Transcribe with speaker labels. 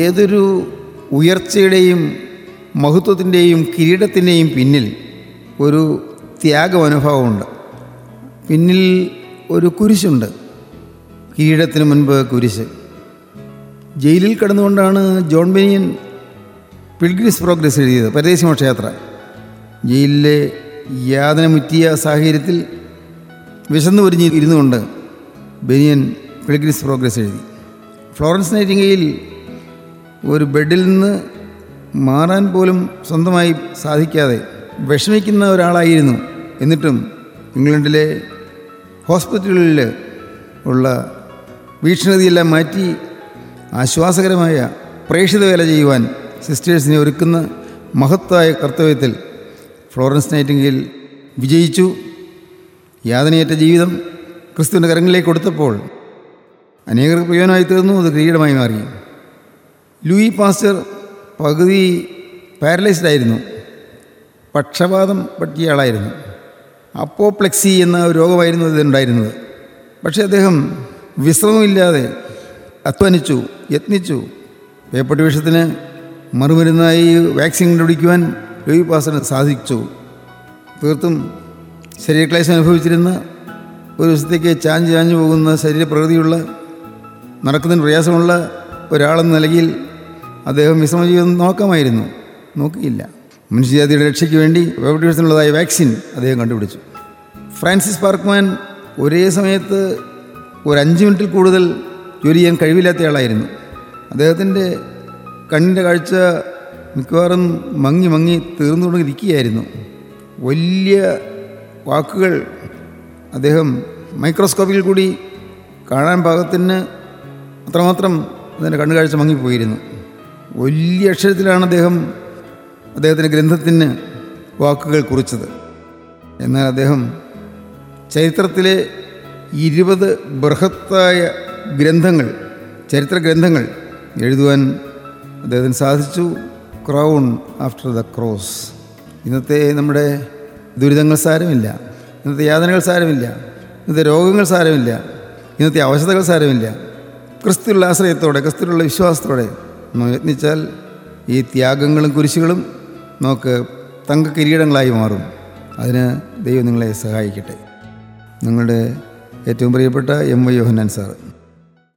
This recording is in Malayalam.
Speaker 1: ഏതൊരു ഉയർച്ചയുടെയും മഹത്വത്തിൻ്റെയും കിരീടത്തിൻ്റെയും പിന്നിൽ ഒരു ത്യാഗമനുഭവമുണ്ട് പിന്നിൽ ഒരു കുരിശുണ്ട് കിരീടത്തിന് മുൻപ് കുരിശ് ജയിലിൽ കിടന്നുകൊണ്ടാണ് ജോൺ ബെനിയൻ പിൽഗ്രിസ് പ്രോഗ്രസ് എഴുതിയത് പരദേശമോക്ഷയാത്ര ജയിലിലെ യാതന മുറ്റിയ സാഹചര്യത്തിൽ വിശന്നു പൊരിഞ്ഞ് ഇരുന്നുകൊണ്ട് ബെനിയൻ പിൽഗ്രിസ് പ്രോഗ്രസ് എഴുതി ഫ്ലോറൻസ് നൈറ്റിംഗയിൽ ഒരു ബെഡിൽ നിന്ന് മാറാൻ പോലും സ്വന്തമായി സാധിക്കാതെ വിഷമിക്കുന്ന ഒരാളായിരുന്നു എന്നിട്ടും ഇംഗ്ലണ്ടിലെ ഹോസ്പിറ്റലുകളിൽ ഉള്ള വീക്ഷണതയെല്ലാം മാറ്റി ആശ്വാസകരമായ പ്രേക്ഷിത വേല ചെയ്യുവാൻ സിസ്റ്റേഴ്സിനെ ഒരുക്കുന്ന മഹത്തായ കർത്തവ്യത്തിൽ ഫ്ലോറൻസ് നൈറ്റിംഗിൽ വിജയിച്ചു യാതനയേറ്റ ജീവിതം ക്രിസ്തുവിൻ്റെ കരങ്ങളിലേക്ക് കൊടുത്തപ്പോൾ അനേകർക്ക് പ്രയോജനമായി തീർന്നു അത് കിരീടമായി മാറി ലൂയി പാസ്റ്റർ പകുതി പാരലൈസ്ഡ് ആയിരുന്നു പക്ഷപാതം പറ്റിയ ആളായിരുന്നു അപ്പോപ്ലെക്സി എന്ന ഒരു രോഗമായിരുന്നു ഇതിനുണ്ടായിരുന്നത് പക്ഷേ അദ്ദേഹം വിശ്രമമില്ലാതെ അധ്വാനിച്ചു യത്നിച്ചു പേപ്പട്ടി വിഷത്തിന് മറുമരുന്നായി വാക്സിൻ കണ്ടുപിടിക്കുവാൻ ലൂയി പാസ്റ്ററിന് സാധിച്ചു തീർത്തും ശരീരക്ലേശം അനുഭവിച്ചിരുന്ന ഒരു ദിവസത്തേക്ക് ചാഞ്ച് ചാഞ്ഞു പോകുന്ന ശരീരപ്രകൃതിയുള്ള നടക്കുന്നതിന് പ്രയാസമുള്ള ഒരാളെന്ന നിലയിൽ അദ്ദേഹം വിശ്രമജീവിതം നോക്കാമായിരുന്നു നോക്കിയില്ല മനുഷ്യജാതിയുടെ രക്ഷയ്ക്ക് വേണ്ടി വേവട്ടിവശത്തിനുള്ളതായ വാക്സിൻ അദ്ദേഹം കണ്ടുപിടിച്ചു ഫ്രാൻസിസ് പാർക്ക്മാൻ ഒരേ സമയത്ത് ഒരു അഞ്ച് മിനിറ്റിൽ കൂടുതൽ ജോലി ചെയ്യാൻ കഴിവില്ലാത്ത ആളായിരുന്നു അദ്ദേഹത്തിൻ്റെ കണ്ണിൻ്റെ കാഴ്ച മിക്കവാറും മങ്ങി മങ്ങി തീർന്നുകൊണ്ടിരിക്കുകയായിരുന്നു വലിയ വാക്കുകൾ അദ്ദേഹം മൈക്രോസ്കോപ്പിൽ കൂടി കാണാൻ പാകത്തിന് അത്രമാത്രം അതിൻ്റെ കണ്ണുകാഴ്ച മങ്ങിപ്പോയിരുന്നു വലിയ അക്ഷരത്തിലാണ് അദ്ദേഹം അദ്ദേഹത്തിൻ്റെ ഗ്രന്ഥത്തിന് വാക്കുകൾ കുറിച്ചത് എന്നാൽ അദ്ദേഹം ചരിത്രത്തിലെ ഇരുപത് ബൃഹത്തായ ഗ്രന്ഥങ്ങൾ ചരിത്ര ഗ്രന്ഥങ്ങൾ എഴുതുവാൻ അദ്ദേഹത്തിന് സാധിച്ചു ക്രൗൺ ആഫ്റ്റർ ദ ക്രോസ് ഇന്നത്തെ നമ്മുടെ ദുരിതങ്ങൾ സാരമില്ല ഇന്നത്തെ യാതനകൾ സാരമില്ല ഇന്നത്തെ രോഗങ്ങൾ സാരമില്ല ഇന്നത്തെ അവശതകൾ സാരമില്ല ക്രിസ്തുള്ള ആശ്രയത്തോടെ ക്രിസ്തുള്ള വിശ്വാസത്തോടെ നമ്മൾ യത്നിച്ചാൽ ഈ ത്യാഗങ്ങളും കുരിശുകളും നമുക്ക് തങ്ക കിരീടങ്ങളായി മാറും അതിന് ദൈവം നിങ്ങളെ സഹായിക്കട്ടെ നിങ്ങളുടെ ഏറ്റവും പ്രിയപ്പെട്ട എം വൈ യോഹന്നാൻ സാറ്